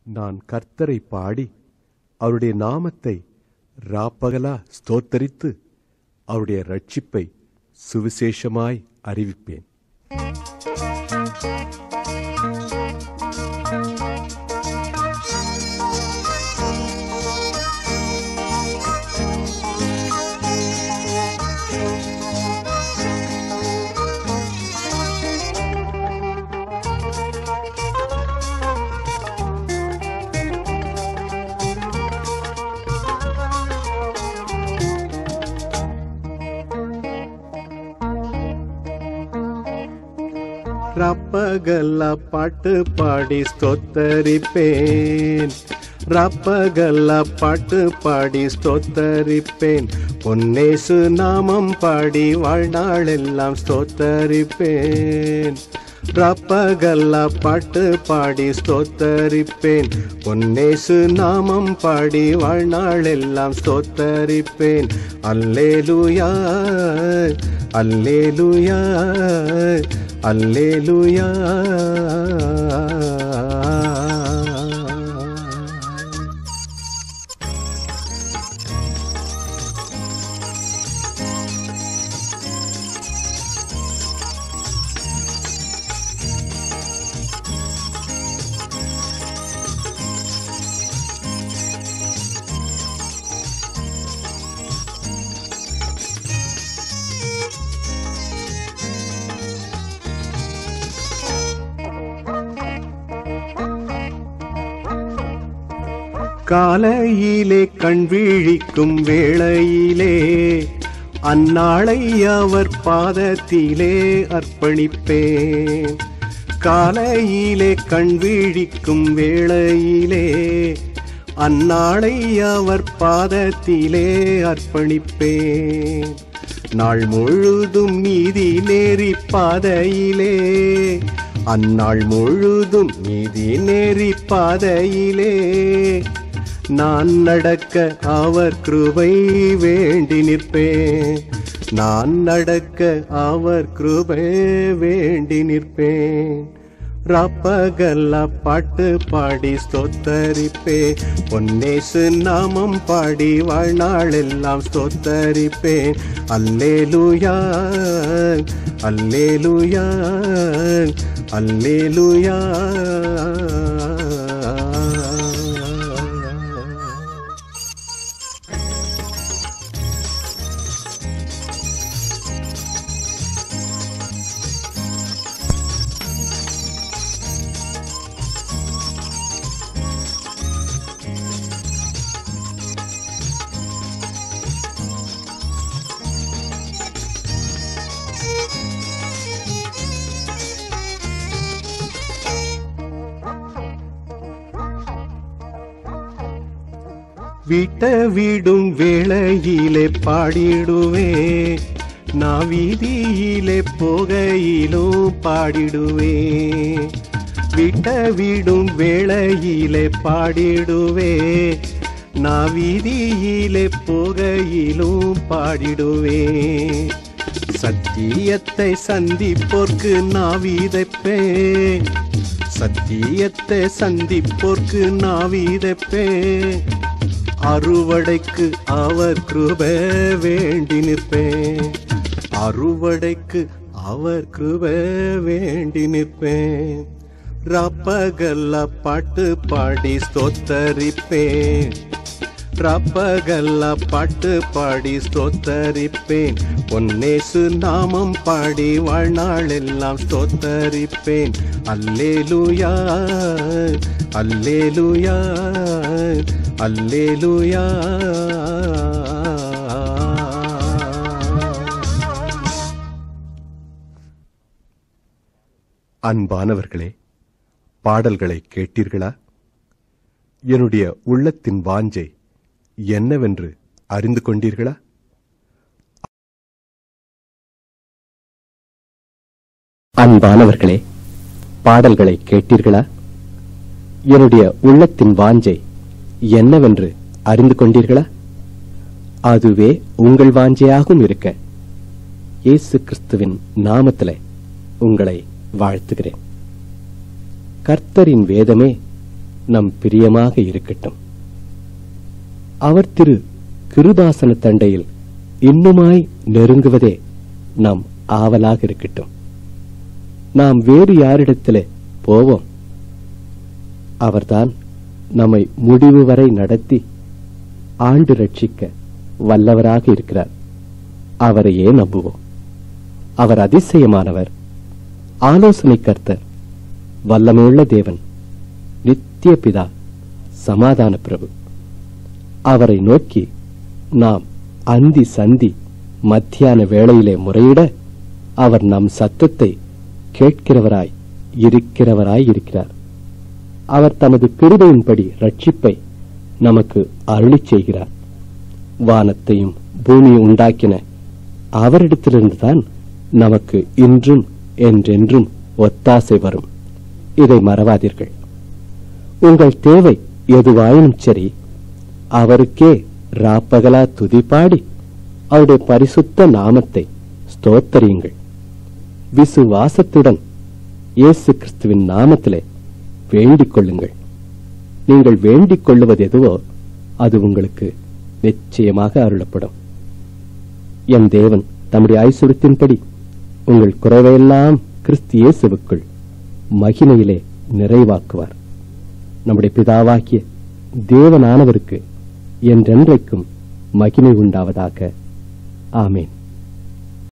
நான் கர்த்தரை பாடி அவருடைய நாமத்தை ராப்பகலா ஸ்தோத்தரித்து அவருடைய ரட்சிப்பை சுவிசேஷமாய் அறிவிப்பேன் ரப்பகல்ல பாட்டு பாடி ஸ்தோத்தரிப்பேன் ரப்பகல்ல பாட்டு பாடி ஸ்தோத்தரிப்பேன் பொன்னேசு நாமம் பாடி வாழ்நாளெல்லாம் ஸ்தோத்தரிப்பேன் ரப்பகல்ல பாட்டு பாடி ஸ்தோத்தரிப்பேன் பொன்னேசு நாமம் பாடி வாழ்நாளெல்லாம் ஸ்தோத்தரிப்பேன் அல்லேலுயா அல்லேலுயா அல்லேலுயா காலையிலே கண் விழிக்கும் வேளையிலே அந்நாளை அவர் பாதத்திலே அர்ப்பணிப்பேன் காலையிலே கண் விழிக்கும் வேளையிலே அந்நாளை அவர் பாதத்திலே அர்ப்பணிப்பேன் நாள் முழுதும் நீதி நேரி பாதையிலே அந்நாள் முழுதும் நீதி நேரி பாதையிலே நான் நடக்க அவர் கிருபை வேண்டி நிற்பேன் நான் நடக்க அவர் கிருபை வேண்டி நிற்பேன் ரப்பகல்ல பாட்டு பாடி ஸ்தோத்தரிப்பே பொன்னேசு நாமம் பாடி வாழ்நாளெல்லாம் ஸ்தோத்தரிப்பேன் அல்லேலுயா அல்லேலுயா அல்லேலுயா வீட்ட வீடும் வேளையிலே பாடிடுவே நான் வீதியிலே போகையிலும் பாடிடுவே வீட்ட வீடும் வேளையிலே பாடிடுவே நான் வீதியிலே போகையிலும் பாடிடுவே சத்தியத்தை சந்திப்போர்க்கு நான் விதைப்பேன் சத்தியத்தை சந்திப்போர்க்கு நான் விதைப்பேன் அறுவடைக்கு அவர் கிருப வேண்டி நிற்பேன் அறுவடைக்கு அவர் கிருப வேண்டி நிற்பேன் ரப்பகல்ல பாட்டு பாடி ஸ்தோத்தரிப்பேன் ரப்பகல்ல பாட்டு பாடி ஸ்தோத்தரிப்பேன் பொன்னேசு நாமம் பாடி வாழ்நாளெல்லாம் ஸ்தோத்தரிப்பேன் அல்லேலுயா அல்லேலுயா அல்லேலுயா அன்பானவர்களே பாடல்களை கேட்டீர்களா என்னுடைய உள்ளத்தின் வாஞ்சை என்னவென்று அறிந்து கொண்டீர்களா அன்பானவர்களே பாடல்களை கேட்டீர்களா என்னுடைய உள்ளத்தின் வாஞ்சை என்னவென்று அறிந்து கொண்டீர்களா அதுவே உங்கள் வாஞ்சையாகவும் இருக்க இயேசு கிறிஸ்துவின் நாமத்திலே உங்களை வாழ்த்துகிறேன் கர்த்தரின் வேதமே நம் பிரியமாக இருக்கட்டும் அவர் திரு கிருபாசன தண்டையில் இன்னுமாய் நெருங்குவதே நம் ஆவலாக இருக்கட்டும் நாம் வேறு யாரிடத்திலே போவோம் அவர்தான் நம்மை முடிவு வரை நடத்தி ஆண்டு ரட்சிக்க வல்லவராக இருக்கிறார் அவரையே நம்புவோம் அவர் அதிசயமானவர் ஆலோசனை கர்த்தர் வல்லமையுள்ள தேவன் நித்திய பிதா சமாதான பிரபு அவரை நோக்கி நாம் அந்தி சந்தி மத்தியான வேளையிலே முறையிட அவர் நம் சத்தத்தை கேட்கிறவராய் இருக்கிறவராய் இருக்கிறார் அவர் தமது கிருபையின்படி ரட்சிப்பை நமக்கு அருளிச் செய்கிறார் வானத்தையும் பூமியை உண்டாக்கின அவரிடத்திலிருந்துதான் நமக்கு இன்றும் என்றென்றும் ஒத்தாசை வரும் இதை மறவாதீர்கள் உங்கள் தேவை எதுவாயினும் சரி அவருக்கே ராப்பகலா துதிபாடி அவருடைய பரிசுத்த நாமத்தை ஸ்தோத்தரியுங்கள் விசுவாசத்துடன் இயேசு கிறிஸ்துவின் நாமத்திலே வேண்டிக் கொள்ளுங்கள் நீங்கள் வேண்டிக் கொள்ளுவது எதுவோ அது உங்களுக்கு நிச்சயமாக அருளப்படும் என் தேவன் தம்முடைய ஐசுரத்தின்படி உங்கள் குறைவையெல்லாம் கிறிஸ்து இயேசுவுக்குள் மகிமையிலே நிறைவாக்குவார் நம்முடைய பிதாவாகிய தேவனானவருக்கு என்றென்றைக்கும் மகிமை உண்டாவதாக ஆமேன்